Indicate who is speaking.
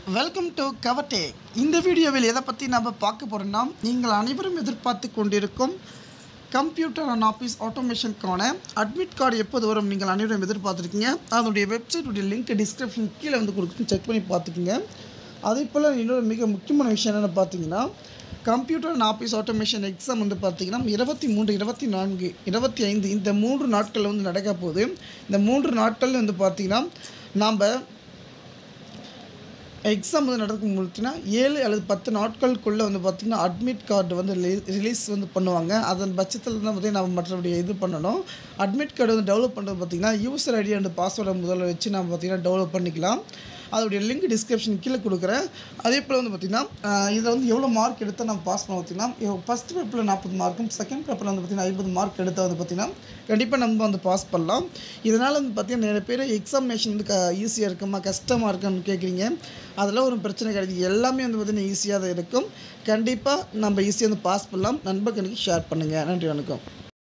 Speaker 1: welcome to கவர்டேக் இந்த வீடியோவில் எதை பற்றி நம்ம பார்க்க போகிறோம்னா நீங்கள் அனைவரும் எதிர்பார்த்து கொண்டிருக்கும் கம்ப்யூட்டர் அண்ட் ஆஃபீஸ் ஆட்டோமேஷனுக்கான அட்மிட் கார்டு எப்போது வரும் நீங்கள் அனைவரும் எதிர்பார்த்துருக்கீங்க அதனுடைய வெப்சைட்டுடைய லிங்க் டிஸ்கிரிப்ஷன் கீழே வந்து கொடுத்து செக் பண்ணி பார்த்துக்குங்க அதே போல் இன்னொரு மிக முக்கியமான விஷயம் என்னென்னு பார்த்தீங்கன்னா computer and office automation exam வந்து பார்த்தீங்கன்னா இருபத்தி மூன்று இருபத்தி நான்கு இருபத்தி ஐந்து இந்த மூன்று நாட்களில் வந்து நடக்க போகுது இந்த மூன்று நாட்கள் வந்து பார்த்தீங்கன்னா நாம் எக்ஸாம் வந்து நடக்கும் முடிச்சுன்னா ஏழு அல்லது பத்து நாட்களுக்குள்ளே வந்து பார்த்திங்கன்னா அட்மிட் கார்டு வந்து ரிலீஸ் வந்து பண்ணுவாங்க அதன் பட்சத்தில் தான் பார்த்திங்கன்னா நம்ம மற்றபடி இது பண்ணணும் அட்மிட் கார்டு வந்து டெவலப் பண்ணுறது பார்த்திங்கன்னா யூசர் ஐடி அண்ட் பாஸ்வேர்டை முதல்ல வச்சு நம்ம பார்த்திங்கன்னா டெவலப் பண்ணிக்கலாம் அதோடைய லிங்க் டிஸ்கிரிப்ஷன் கீழே கொடுக்குறேன் அதே போல் வந்து பார்த்திங்கன்னா இதில் வந்து எவ்வளோ மார்க் எடுத்தால் நம்ம பாஸ் பண்ண பார்த்திங்கன்னா ஃபஸ்ட் பேப்பரில் நாற்பது மார்க்கும் செகண்ட் பேப்பரில் வந்து பார்த்திங்கன்னா ஐம்பது மார்க் எடுத்தால் வந்து பார்த்திங்கன்னா கண்டிப்பாக நம்ம வந்து பாஸ் பண்ணலாம் இதனால் வந்து பார்த்திங்கன்னா நிறைய பேர் எக்ஸாமினேஷன் வந்து க ஈஸியாக இருக்குமா கஷ்டமாக இருக்கான்னு கேட்குறீங்க அதெல்லாம் ஒரு பிரச்சனை கிடையாது எல்லாமே வந்து பார்த்திங்கன்னா ஈஸியாக தான் இருக்கும் கண்டிப்பாக நம்ம ஈஸியாக வந்து பாஸ் பண்ணலாம் நண்பர்களுக்கு ஷேர் பண்ணுங்கள் நன்றி வணக்கம்